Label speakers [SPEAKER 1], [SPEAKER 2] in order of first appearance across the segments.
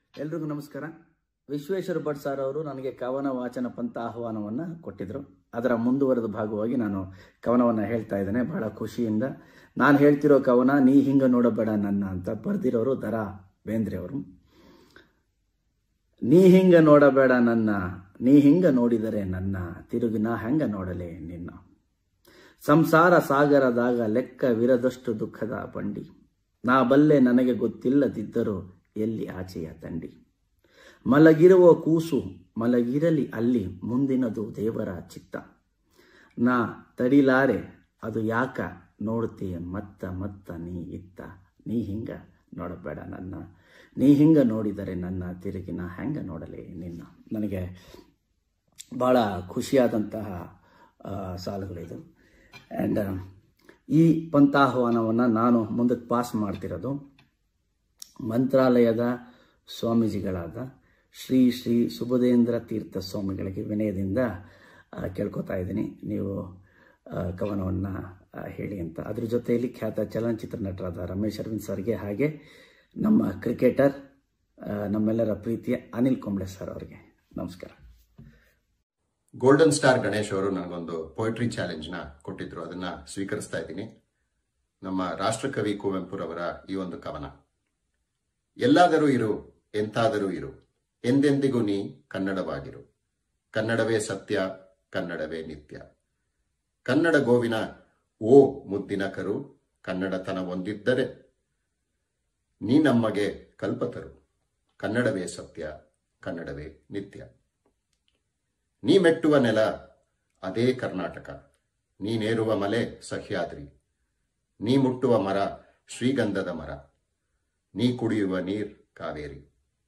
[SPEAKER 1] ಎಲ್ರಿಗೂ ನಮಸ್ಕಾರ ವಿಶ್ವೇಶ್ವರ ಭಟ್ ಸರ್ ಅವರು ನನಗೆ ಕವನ ವಾಚನ ಪಂಥ ಆಹ್ವಾನವನ್ನು ಕೊಟ್ಟಿದ್ದರು ಅದರ ಮುಂದುವರೆದ ಭಾಗವಾಗಿ ನಾನು ಕವನವನ್ನು ಹೇಳ್ತಾ ಇದ್ದೇನೆ ಬಹಳ ಖುಷಿಯಿಂದ ನಾನು ಹೇಳ್ತಿರೋ ಕವನ ನೀ ಹಿಂಗ ನೋಡಬೇಡ ನನ್ನ ಅಂತ ಬರೆದಿರೋರು ದರ ಬೇಂದ್ರೆ ಅವರು ನೀ ಹಿಂಗ ನೋಡಬೇಡ ನನ್ನ ನೀ ಹಿಂಗ ನೋಡಿದರೆ ನನ್ನ ತಿರುಗಿನ ಹೆಂಗ ನೋಡಲೆ ನಿನ್ನ ಸಂಸಾರ ಸಾಗರದಾಗ ಲೆಕ್ಕವಿರದಷ್ಟು ದುಃಖದ ಬಂಡಿ ನಾ ಬಲ್ಲೆ ನನಗೆ ಗೊತ್ತಿಲ್ಲದಿದ್ದರೂ ಎಲ್ಲಿ ಆಚೆಯ ತಂಡಿ ಮಲಗಿರುವ ಕೂಸು ಮಲಗಿರಲಿ ಅಲ್ಲಿ ಮುಂದಿನದು ದೇವರ ಚಿತ್ತ ನಾ ತಡಿಲಾರೆ ಅದು ಯಾಕ ನೋಡ್ತೀಯ ಮತ್ತ ಮತ್ತ ನೀ ಇತ್ತ ನೀ ಹಿಂಗ ನೋಡಬೇಡ ನನ್ನ ನೀ ಹಿಂಗ ನೋಡಿದರೆ ನನ್ನ ತಿರುಗಿನ ಹೆಂಗ ನೋಡಲಿ ನಿನ್ನ ನನಗೆ ಭಾಳ ಖುಷಿಯಾದಂತಹ ಆ, ಸಾಲುಗಳಿದು ಆ್ಯಂಡ್ ಈ ಪಂಥಾಹ್ವಾನವನ್ನು ನಾನು ಮುಂದಕ್ಕೆ ಪಾಸ್ ಮಾಡ್ತಿರೋದು ಮಂತ್ರಾಲಯದ ಸ್ವಾಮೀಜಿಗಳಾದ ಶ್ರೀ ಶ್ರೀ ಸುಬುಧೇಂದ್ರ ತೀರ್ಥ ಸ್ವಾಮಿಗಳಿಗೆ ವಿನಯದಿಂದ ಆ, ಕೇಳ್ಕೊತಾ ಇದ್ದೀನಿ ನೀವು ಕವನವನ್ನು ಹೇಳಿ ಅಂತ ಅದ್ರ ಜೊತೆಯಲ್ಲಿ ಖ್ಯಾತ ಚಲನಚಿತ್ರ ನಟರಾದ ರಮೇಶ್ ಅರವಿಂದ್ ಸರ್ಗೆ ಹಾಗೆ ನಮ್ಮ ಕ್ರಿಕೆಟರ್ ಆ, ನಮ್ಮೆಲ್ಲರ ಪ್ರೀತಿಯ ಅನಿಲ್ ಕುಂಬ್ಳೆ ಸರ್ ಅವರಿಗೆ ನಮಸ್ಕಾರ
[SPEAKER 2] ಗೋಲ್ಡನ್ ಸ್ಟಾರ್ ಗಣೇಶ್ ಅವರು ನನಗೊಂದು ಪೊಯಿಟ್ರಿ ಚಾಲೆಂಜ್ ನ ಕೊಟ್ಟಿದ್ರು ಅದನ್ನ ಸ್ವೀಕರಿಸ್ತಾ ಇದ್ದೀನಿ ನಮ್ಮ ರಾಷ್ಟ್ರಕವಿ ಕುವೆಂಪುರವರ ಈ ಒಂದು ಕವನ ಎಲ್ಲಾದರೂ ಇರು ಎಂತಾದರೂ ಇರು ಎಂದೆಂದಿಗೂ ನೀ ಕನ್ನಡವಾಗಿರು ಕನ್ನಡವೇ ಸತ್ಯ ಕನ್ನಡವೇ ನಿತ್ಯ ಕನ್ನಡ ಗೋವಿನ ಓ ಮುದ್ದಿನ ಕರು ಕನ್ನಡತನ ಒಂದಿದ್ದರೆ ನೀ ನಮಗೆ ಕಲ್ಪತರು ಕನ್ನಡವೇ ಸತ್ಯ ಕನ್ನಡವೇ ನಿತ್ಯ ನೀ ಮೆಟ್ಟುವ ನೆಲ ಅದೇ ಕರ್ನಾಟಕ ನೀನೇರುವ ಮಲೆ ಸಹ್ಯಾದ್ರಿ ನೀ ಮುಟ್ಟುವ ಮರ ಶ್ರೀಗಂಧದ ಮರ ನೀ ಕುಡಿಯುವ ನೀರ್ ಕಾವೇರಿ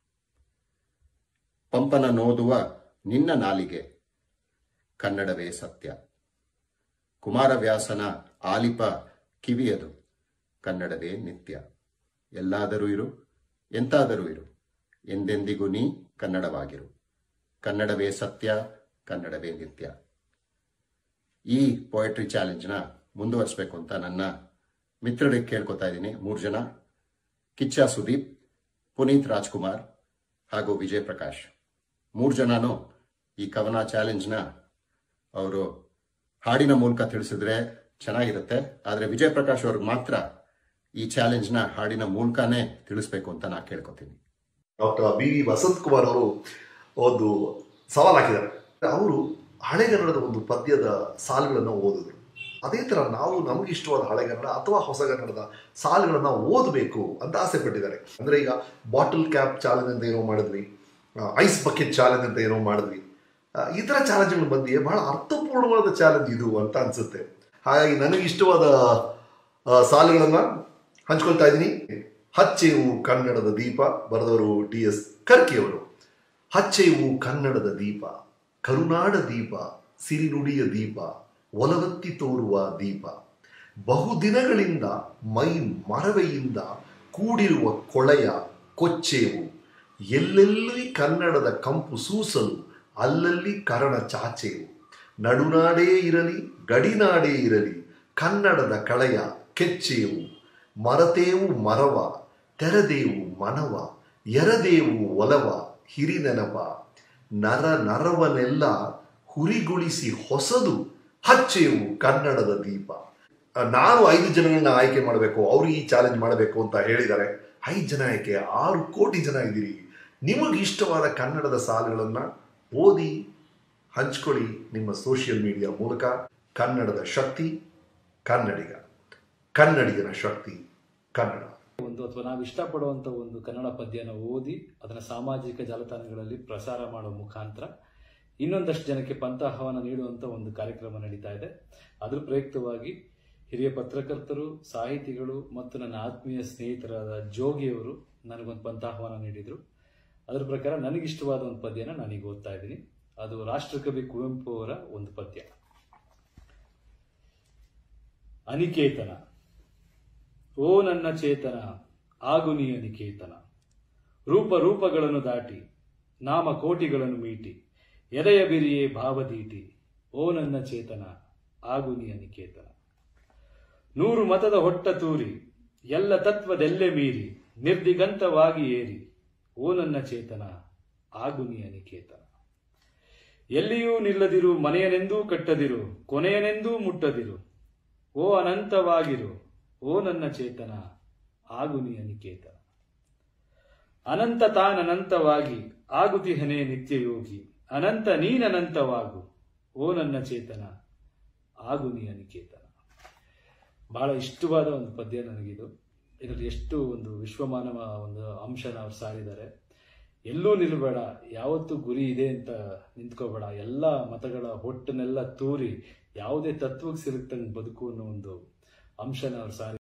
[SPEAKER 2] ಪಂಪನ ನೋದುವ ನಿನ್ನ ನಾಲಿಗೆ ಕನ್ನಡವೇ ಸತ್ಯ ಕುಮಾರವ್ಯಾಸನ ಆಲಿಪ ಕಿವಿಯದು ಕನ್ನಡವೇ ನಿತ್ಯ ಎಲ್ಲಾದರೂ ಇರು ಎಂತಾದರೂ ಇರು ಎಂದೆಂದಿಗೂ ನೀ ಕನ್ನಡವಾಗಿರು ಕನ್ನಡವೇ ಸತ್ಯ ಕನ್ನಡವೇ ನಿತ್ಯ ಈ ಪೊಯಟ್ರಿ ಚಾಲೆಂಜ್ನ ಮುಂದುವರಿಸಬೇಕು ಅಂತ ನನ್ನ ಮಿತ್ರರಿಗೆ ಕೇಳ್ಕೊತಾ ಇದ್ದೀನಿ ಮೂರು ಜನ ಕಿಚ್ಚ ಸುದೀಪ್ ಪುನೀತ್ ರಾಜ್ಕುಮಾರ್ ಹಾಗೂ ವಿಜಯ್ ಪ್ರಕಾಶ್ ಮೂರು ಜನನು ಈ ಕವನ ಚಾಲೆಂಜ್ನ ಅವರು ಹಾಡಿನ ಮೂಲಕ ತಿಳಿಸಿದ್ರೆ ಚೆನ್ನಾಗಿರುತ್ತೆ ಆದರೆ ವಿಜಯ್ ಪ್ರಕಾಶ್ ಅವ್ರಿಗೆ ಮಾತ್ರ ಈ ಚಾಲೆಂಜ್ನ ಹಾಡಿನ ಮೂಲಕನೇ ತಿಳಿಸ್ಬೇಕು ಅಂತ ನಾ ಕೇಳ್ಕೊತೀನಿ
[SPEAKER 3] doctor B V Vasanth Kumar ಅವರು ಒಂದು ಸವಾಲು ಹಾಕಿದ್ದಾರೆ ಅವರು ಹಳೆಗನ್ನಡದ ಒಂದು ಪದ್ಯದ ಸಾಲುಗಳನ್ನು ಓದಿದ್ರು ಅದೇ ಥರ ನಾವು ನಮಗೆ ಇಷ್ಟವಾದ ಹಳೆಗನ್ನಡ ಅಥವಾ ಹೊಸಗನ್ನಡದ ಸಾಲುಗಳನ್ನು ಓದಬೇಕು ಅಂತ ಆಸೆ ಪಟ್ಟಿದ್ದಾರೆ ಅಂದರೆ ಈಗ ಬಾಟಲ್ ಕ್ಯಾಪ್ ಚಾಲೆಂಜ್ ಅಂತ ಏನೋ ಮಾಡಿದ್ವಿ ಐಸ್ ಬಕೆಟ್ ಚಾಲೆಂಜ್ ಅಂತ ಏನೋ ಮಾಡಿದ್ವಿ ಆ, ಈ ಥರ ಚಾಲೆಂಜ್ಗಳ ಮಧ್ಯೆ ಬಹಳ ಅರ್ಥಪೂರ್ಣವಾದ ಚಾಲೆಂಜ್ ಇದು ಅಂತ ಅನ್ಸುತ್ತೆ ಹಾಗಾಗಿ ನನಗೆ ಇಷ್ಟವಾದ ಆ, ಸಾಲುಗಳನ್ನು ಹಂಚ್ಕೊಳ್ತಾ ಇದ್ದೀನಿ ಹಚ್ಚೆವು ಕನ್ನಡದ ದೀಪ ಬರೆದವರು ಟಿ ಎಸ್ ಕರ್ಕಿಯವರು ಹಚ್ಚೆವು ಕನ್ನಡದ ದೀಪ ಕರುನಾಡ ದೀಪ ಸಿರಿನುಡಿಯ ದೀಪ ಒಲವತ್ತಿ ತೋರುವ ದೀಪ ಬಹುದಿನಗಳಿಂದ ಮೈ ಮರವೆಯಿಂದ ಕೂಡಿರುವ ಕೊಳೆಯ ಕೊಚ್ಚೆವು ಎಲ್ಲೆಲ್ಲಿ ಕನ್ನಡದ ಕಂಪು ಸೂಸಲು ಅಲ್ಲಲ್ಲಿ ಕರಣ ಚಾಚೆವು ನಡುನಾಡೇ ಇರಲಿ ಗಡಿನಾಡೇ ಇರಲಿ ಕನ್ನಡದ ಕಳೆಯ ಕೆಚ್ಚೆವು ಮರತೇವು ಮರವ ತೆರದೇವು ಮನವ ಎರದೇವು ಒಲವ ಹಿರಿನೆನಪ ನರ ನರವನೆಲ್ಲ ಹುರಿಗುಳಿಸಿ ಹೊಸದು ಹಚ್ಚೆವು ಕನ್ನಡದ ದೀಪ ಆ, ನಾನು ಐದು ಜನಗಳನ್ನ ಆಯ್ಕೆ ಮಾಡಬೇಕು ಅವರು ಈ ಚಾಲೆಂಜ್ ಮಾಡಬೇಕು ಅಂತ ಹೇಳಿದ್ದಾರೆ ಐದು ಜನ ಆಯ್ಕೆ ಆರು ಕೋಟಿ ಜನ ಇದ್ದೀರಿ ನಿಮಗೆ ಇಷ್ಟವಾದ ಕನ್ನಡದ ಸಾಲುಗಳನ್ನು ಓದಿ ಹಂಚ್ಕೊಳ್ಳಿ ನಿಮ್ಮ ಸೋಷಿಯಲ್ ಮೀಡಿಯಾ ಮೂಲಕ ಕನ್ನಡದ ಶಕ್ತಿ ಕನ್ನಡಿಗ ಕನ್ನಡಿಗನ ಶಕ್ತಿ ಕನ್ನಡ
[SPEAKER 4] ಒಂದು ಅಥವಾ ನಾವು ಇಷ್ಟಪಡುವಂಥ ಒಂದು ಕನ್ನಡ ಪದ್ಯನ ಓದಿ ಅದನ್ನು ಸಾಮಾಜಿಕ ಜಾಲತಾಣಗಳಲ್ಲಿ ಪ್ರಸಾರ ಮಾಡೋ ಮುಖಾಂತರ ಇನ್ನೊಂದಷ್ಟು ಜನಕ್ಕೆ ಪಂಥಾಹ್ವಾನ ನೀಡುವಂಥ ಒಂದು ಕಾರ್ಯಕ್ರಮ ನಡೀತಾ ಇದೆ ಅದ್ರ ಪ್ರಯುಕ್ತವಾಗಿ ಹಿರಿಯ ಪತ್ರಕರ್ತರು ಸಾಹಿತಿಗಳು ಮತ್ತು ನನ್ನ ಆತ್ಮೀಯ ಸ್ನೇಹಿತರಾದ ಜೋಗಿಯವರು ನನಗೊಂದು ಪಂಥಾಹ್ವಾನ ನೀಡಿದರು ಅದರ ಪ್ರಕಾರ ನನಗಿಷ್ಟವಾದ ಒಂದು ಪದ್ಯನ ನಾನೀಗ ಓದ್ತಾ ಇದ್ದೀನಿ ಅದು ರಾಷ್ಟ್ರಕವಿ ಕುವೆಂಪು ಅವರ ಒಂದು ಪದ್ಯ ಅನಿಕೇತನ ಓ ನನ್ನ ಚೇತನ ಆಗು ನೀ ಅನಿಕೇತನ ರೂಪ ರೂಪಗಳನ್ನು ದಾಟಿ ನಾಮ ಕೋಟಿಗಳನ್ನು ಮೀಟಿ ಎದೆಯ ಬಿರಿಯೇ ಭಾವದೀಟಿ ಓ ನನ್ನ ಚೇತನ ಆಗು ನೀ ಅನಿಕೇತನ ನೂರು ಮತದ ಹೊಟ್ಟ ತೂರಿ ಎಲ್ಲ ತತ್ವದೆಲ್ಲೆ ಮೀರಿ ನಿರ್ದಿಗಂತವಾಗಿ ಏರಿ ಓ ನನ್ನ ಚೇತನ ಆಗು ನೀ ಅನಿಕೇತನ ಎಲ್ಲಿಯೂ ನಿಲ್ಲದಿರು ಮನೆಯನೆಂದೂ ಕಟ್ಟದಿರು ಕೊನೆಯನೆಂದೂ ಮುಟ್ಟದಿರು ಓ ಅನಂತವಾಗಿರು ಓ ನನ್ನ ಚೇತನ ಆಗು ನೀ ಅನಿಕೇತನ ಅನಂತ ತಾನನಂತವಾಗಿ ಆಗುತಿಹನೇ ನಿತ್ಯ ಯೋಗಿ ಅನಂತ ನೀನನಂತವಾಗು ಓ ನನ್ನ ಚೇತನ ಆಗು ನೀ ಅನಿಕೇತನ ಬಹಳ ಇಷ್ಟವಾದ ಒಂದು ಪದ್ಯ ನನಗಿದು ಇದರಲ್ಲಿ ಎಷ್ಟು ಒಂದು ವಿಶ್ವಮಾನವ ಒಂದು ಅಂಶನ ಅವ್ರು ಸಾರಿದ್ದಾರೆ ಎಲ್ಲೂ ನಿಲ್ಲಬೇಡ ಯಾವತ್ತೂ ಗುರಿ ಇದೆ ಅಂತ ನಿಂತ್ಕೋಬೇಡ ಎಲ್ಲ ಮತಗಳ ಹೊಟ್ಟನ್ನೆಲ್ಲ ತೂರಿ ಯಾವುದೇ ತತ್ವಕ್ಕೆ ಸಿಲುಕ್ತಂಗೆ ಬದುಕು ಅನ್ನೋ ಒಂದು ಅಂಶನ ಅವ್ರು ಸಾರಿ